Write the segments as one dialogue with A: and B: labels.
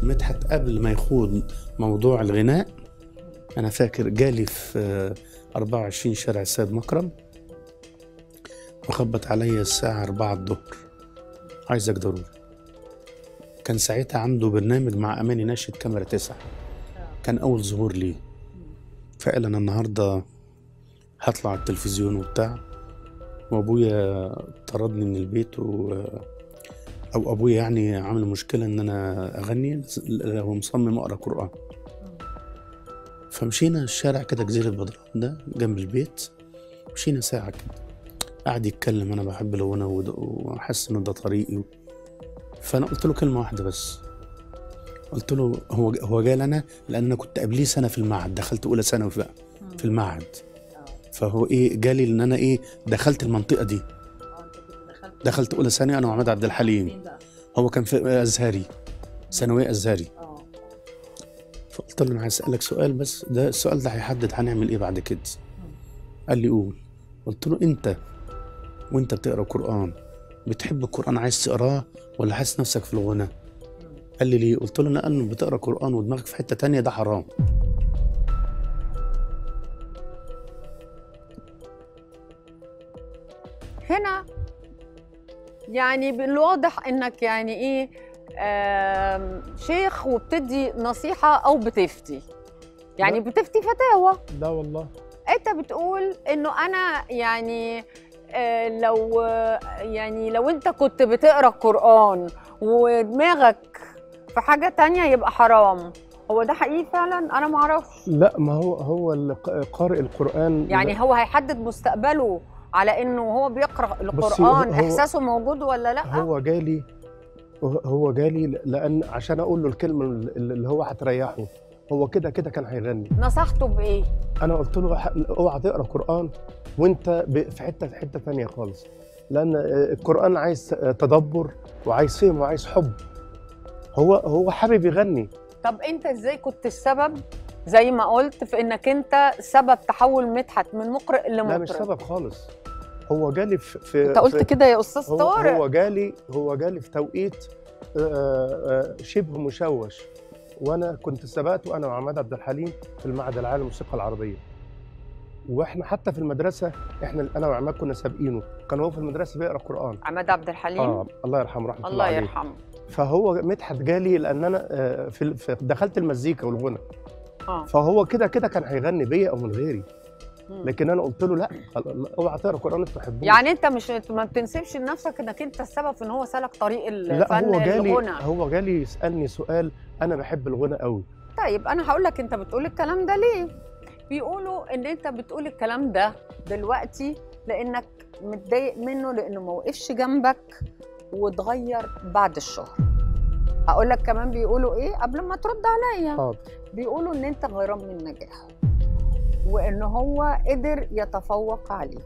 A: مدحت قبل ما يخوض موضوع الغناء انا فاكر جالي في آه، 24 شارع السيد مكرم وخبط عليا الساعة 4 الظهر عايزك ضروري كان ساعتها عنده برنامج مع أماني ناشد كاميرا تسعة كان أول ظهور ليه فقال أنا النهاردة هطلع على التلفزيون وبتاع وأبويا طردني من البيت و أو أبويا يعني عامل مشكلة إن أنا أغني هو مصمم أقرأ قرآن فمشينا الشارع كده جزيرة بدران ده جنب البيت مشينا ساعة كده قعد يتكلم أنا بحب الغنى وده- وأحس إن ده طريقي فأنا قلت له كلمة واحدة بس قلت له هو هو جال أنا لأن أنا كنت قبليه سنة في المعهد دخلت أولى ثانوي بقى في المعهد فهو إيه جالي إن أنا إيه دخلت المنطقة دي دخلت أولى ثانوي أنا وعماد عبد الحليم هو كان في أزهري ثانوية أزهري فقلت له انا عايز اسالك سؤال بس ده السؤال ده هيحدد هنعمل ايه بعد كده قال لي قول قلت له انت وانت بتقرا قران بتحب القران عايز تقراه ولا حاسس نفسك في الغنى قال لي ليه قلت له لانه بتقرا قران ودماغك في حته تانية ده حرام
B: هنا يعني بالواضح انك يعني ايه آم، شيخ وبتدي نصيحة او بتفتي يعني
C: لا.
B: بتفتي فتاوى
C: لا والله
B: انت بتقول انه انا يعني آه، لو يعني لو انت كنت بتقرا قرآن ودماغك في حاجة تانية يبقى حرام هو ده حقيقي فعلا انا ما اعرفش
C: لا ما هو هو اللي ق- قارئ القرآن
B: يعني هو هيحدد مستقبله على انه هو بيقرا
C: بصي،
B: القرآن
C: هو-
B: احساسه موجود ولا لا
C: هو جالي هو جالي لأن عشان أقول له الكلمة اللي اللي هو هتريحه هو كده كده كان هيغني
B: نصحته بايه
C: أنا قلت له ح- اوعى تقرا قرآن وأنت ب- في حتة في حتة تانية خالص لأن القرآن عايز تدبر وعايز فهم وعايز حب هو هو حابب يغني
B: طب انت ازاي كنت السبب زي ما قلت في انك انت سبب تحول مدحت من مقرئ
C: لا مش
B: لمطرب
C: سبب خالص هو جالي في, في
B: انت قلت
C: في-
B: كده يا استاذ
C: هو,
B: طارق
C: هو جالي هو جالي في توقيت آه، آه، شبه مشوش وانا كنت سبقته انا وعماد عبد الحليم في المعهد العالي للموسيقى العربيه واحنا حتى في المدرسه احنا انا وعماد كنا سابقينه كان هو في المدرسه بيقرا قران
B: عماد عبد الحليم
C: اه الله يرحمه رحمه الله,
B: الله
C: عليه
B: يرحمه
C: فهو مدحت جالي لان انا آه، في في- دخلت المزيكا والغنى
B: اه
C: فهو كده كده كان هيغني بيا او من غيري
B: مم.
C: لكن انا قلت له لا خل- اوعى تقرا قران انت تحبوش
B: يعني انت مش ما بتنسبش لنفسك انك انت السبب في ان هو سلك طريق
C: لا
B: الفن
C: هو جالي
B: الغنى
C: هو جالي يسالني سؤال انا بحب الغنى قوي
B: طيب انا هقول لك انت بتقول الكلام ده ليه بيقولوا ان انت بتقول الكلام ده دلوقتي لانك متضايق منه لانه ما وقفش جنبك واتغير بعد الشهر هقول لك كمان بيقولوا ايه قبل ما ترد عليا
C: حاضر
B: بيقولوا ان انت غيران من نجاحه وان هو قدر يتفوق عليك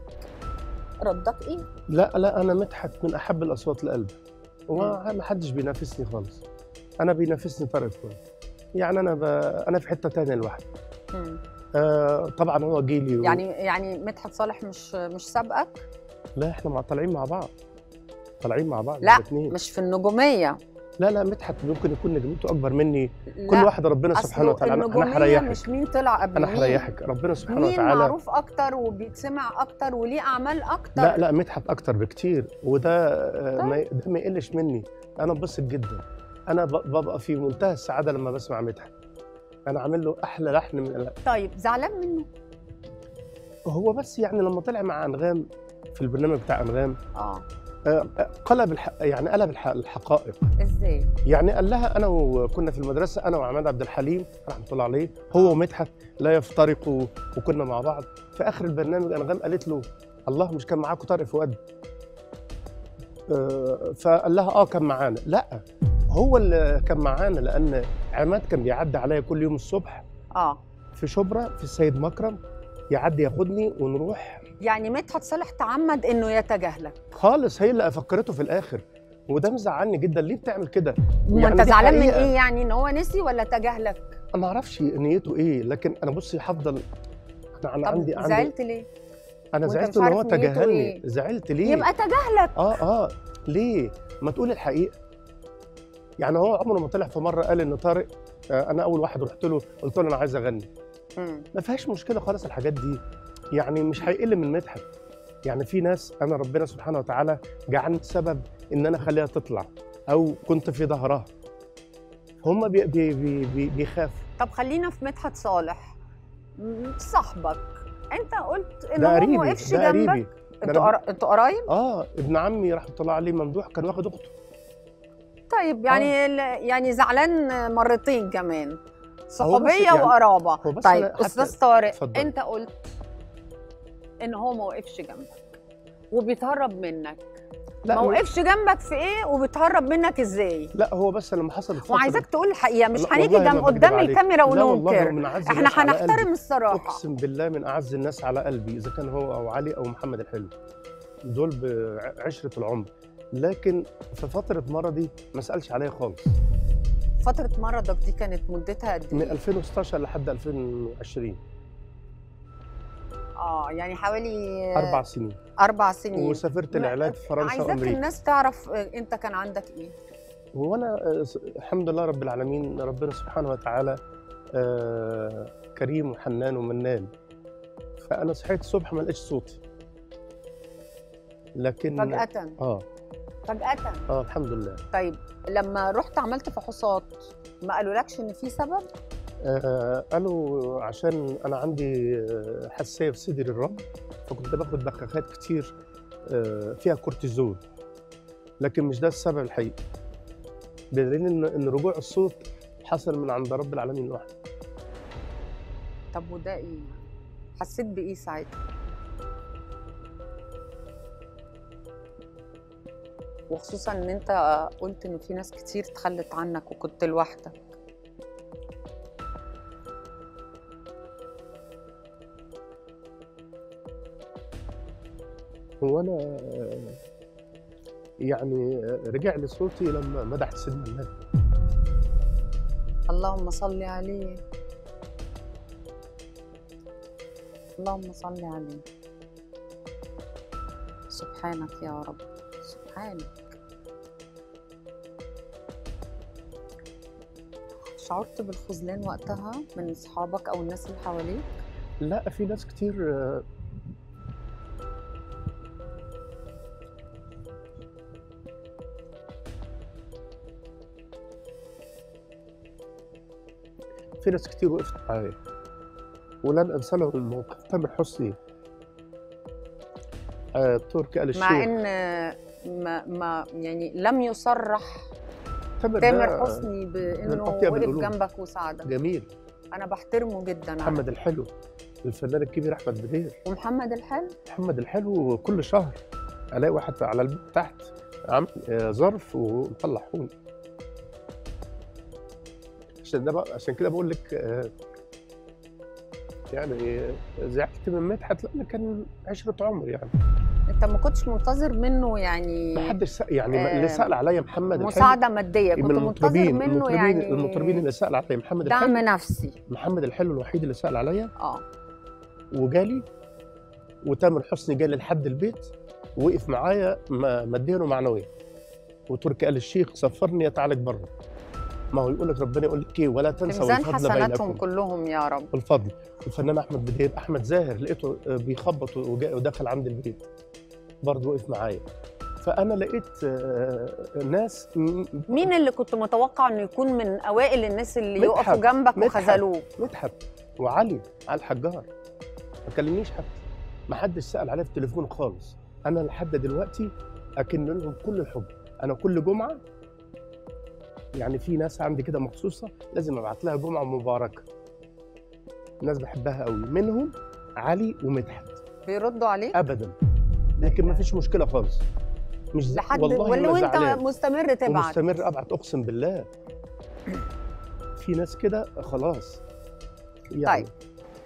B: ردك ايه
C: لا لا انا مدحت من احب الاصوات لقلبي وما حدش بينافسني خالص انا بينافسني طارق فؤاد يعني انا ب... انا في حته تانية لوحدي
B: مم.
C: آه طبعا هو جيلي و...
B: يعني يعني مدحت صالح مش مش سابقك
C: لا احنا مع طالعين مع بعض طالعين مع بعض
B: لا
C: الاثنين
B: مش في النجوميه
C: لا لا مدحت ممكن يكون نجمته اكبر مني كل
B: لا،
C: واحد ربنا سبحانه
B: أصله
C: وتعالى انا
B: النجومية
C: هريحك
B: مش مين طلع قبل
C: انا
B: مين
C: هريحك ربنا سبحانه
B: مين
C: وتعالى
B: معروف اكتر وبيتسمع اكتر وليه اعمال اكتر
C: لا لا مدحت اكتر بكتير وده آه، ما ده ما يقلش مني انا ببسط جدا انا ب- ببقى في منتهى السعاده لما بسمع مدحت انا عامل له احلى لحن من ال-
B: طيب زعلان منه
C: هو بس يعني لما طلع مع انغام في البرنامج بتاع انغام
B: اه
C: آه، آه، قلب الح... يعني قلب الح... الحقائق
B: ازاي
C: يعني قال لها انا وكنا في المدرسه انا وعماد عبد الحليم رحمه الله عليه هو ومدحت لا يفترقوا وكنا مع بعض في اخر البرنامج انغام قالت له الله مش كان معاكم طارق فؤاد آه، فقال لها اه كان معانا لا هو اللي كان معانا لان عماد كان بيعدي عليا كل يوم الصبح
B: اه
C: في شبرا في السيد مكرم يعدي ياخدني ونروح
B: يعني مدحت صالح تعمد انه يتجاهلك
C: خالص هي اللي فكرته في الاخر وده مزعلني جدا ليه بتعمل كده
B: ما
C: يعني
B: انت
C: دي
B: زعلان من
C: حقيقة.
B: ايه يعني ان هو نسي ولا تجاهلك
C: انا ما اعرفش نيته ايه لكن انا بصي هفضل انا انا
B: طب
C: عندي عندي
B: زعلت ليه
C: انا
B: وأنت
C: زعلت
B: مش
C: ان
B: عارف
C: هو
B: نيته
C: تجاهلني
B: إيه؟
C: زعلت ليه
B: يبقى تجاهلك
C: اه اه ليه ما تقول الحقيقه يعني هو عمره ما طلع في مره قال ان طارق آه، انا اول واحد رحت له قلت له انا عايز اغني
B: مم.
C: ما فيهاش مشكله خالص الحاجات دي يعني مش هيقل من مدحت يعني في ناس انا ربنا سبحانه وتعالى جعلني سبب ان انا اخليها تطلع او كنت في ظهرها هم بي بي بي بي بيخافوا
B: طب خلينا في مدحت صالح م- صاحبك انت قلت ان
C: ده
B: هو
C: قريبي
B: ما وقفش
C: ده
B: جنبك
C: قريبي ده
B: انتوا
C: أنا-
B: قرا- انتوا قرايب
C: اه ابن عمي رحمه الله عليه ممدوح كان واخد اخته
B: طيب يعني ال- يعني زعلان مرتين كمان صحوبيه
C: يعني-
B: وقرابه
C: هو بس
B: طيب
C: أنا حتى-
B: استاذ طارق
C: اتفضل.
B: انت قلت ان هو ما وقفش جنبك وبيتهرب منك ما
C: هو-
B: وقفش جنبك في ايه وبيتهرب منك ازاي
C: لا هو بس لما حصلت فترة-
B: وعايزاك تقول الحقيقه مش
C: لا،
B: هنيجي
C: والله
B: جنب
C: ما بكدب
B: قدام
C: عليك.
B: الكاميرا
C: لا والله هو
B: وننكر
C: من أعز
B: احنا
C: الناس على قلبي.
B: هنحترم الصراحه
C: اقسم بالله من اعز الناس على قلبي اذا كان هو او علي او محمد الحلو دول بعشره العمر لكن في فتره مرضي ما سالش عليا خالص
B: فتره مرضك دي كانت مدتها قد
C: من
B: ايه
C: 2016 لحد 2020
B: اه يعني حوالي
C: اربع سنين
B: اربع سنين
C: وسافرت
B: ما-
C: العلاج في فرنسا
B: عايزاك
C: وامريكا
B: الناس تعرف آه، انت كان عندك ايه
C: وانا آه، س- الحمد لله رب العالمين ربنا سبحانه وتعالى آه، كريم وحنان ومنان فانا صحيت الصبح ما لقيتش صوتي لكن
B: فجاه
C: اه
B: فجاه
C: اه الحمد لله
B: طيب لما رحت عملت فحوصات ما قالولكش ان في سبب
C: آه قالوا عشان انا عندي آه، حساسيه في صدر الرب فكنت باخد بخاخات كتير آه، فيها كورتيزون لكن مش ده السبب الحقيقي بدليل ان ان رجوع الصوت حصل من عند رب العالمين لوحده
B: طب وده ايه حسيت بايه ساعتها وخصوصا ان انت قلت ان في ناس كتير تخلت عنك وكنت لوحدك
C: هو انا آه، يعني آه، رجع لي صوتي لما مدحت سيدنا النبي
B: اللهم صل عليه اللهم صل عليه سبحانك يا رب سبحانك شعرت بالخذلان وقتها من اصحابك او الناس اللي حواليك
C: لا في ناس كتير آه، في ناس كتير وقفت معايا ولن انسى لهم الموقف تامر حسني آه، تركي آل الشيخ
B: مع ان ما, ما يعني لم يصرح
C: تامر,
B: تامر
C: ده
B: حسني بانه
C: أطيب
B: وقف
C: القلوب.
B: جنبك وساعدك
C: جميل
B: انا بحترمه جدا على
C: محمد الحلو الفنان الكبير احمد بدير
B: ومحمد الحلو
C: محمد الحلو كل شهر الاقي واحد على البيت تحت عامل آه، ظرف ومطلع حوني عشان ده بقى عشان كده بقول لك آه، يعني آه، زعلت من مدحت لان كان عشره عمر يعني
B: انت ما كنتش منتظر منه يعني
C: ما حدش سأ- يعني
B: آه،
C: اللي سال عليا محمد الحلو
B: مساعده ماديه كنت
C: من
B: منتظر
C: المطربين
B: منه
C: المطربين
B: يعني
C: المطربين اللي سال عليا محمد
B: دعم
C: الحلو
B: نفسي
C: محمد الحلو الوحيد اللي سال عليا
B: اه
C: وجالي وتامر حسني جالي لحد البيت وقف معايا م- ماديا ومعنويا وتركي آل الشيخ سفرني اتعالج بره ما هو يقول لك ربنا يقول لك ايه ولا
B: في
C: تنسوا
B: ميزان
C: الفضل
B: حسناتهم
C: بينكم
B: كلهم يا رب
C: الفضل الفنان احمد بدير احمد زاهر لقيته آه، بيخبط وجا- ودخل عند البيت برضه وقف معايا فانا لقيت آه، ناس م-
B: مين اللي كنت متوقع انه يكون من اوائل الناس اللي
C: مدحت،
B: يقفوا جنبك
C: مدحت.
B: وخذلوك
C: مدحت وعلي على الحجار ما كلمنيش حتى ما حدش سال عليا في التليفون خالص انا لحد دلوقتي اكن لهم كل الحب انا كل جمعه يعني في ناس عندي كده مخصوصه لازم ابعت لها جمعه مباركه ناس بحبها قوي منهم علي ومدحت
B: بيردوا عليك
C: ابدا لكن ما فيش مشكله خالص مش زع-
B: لحد
C: والله
B: واللي
C: ما
B: وانت
C: زعلان.
B: مستمر تبعت
C: ومستمر ابعت اقسم بالله في ناس كده خلاص يعني
B: طيب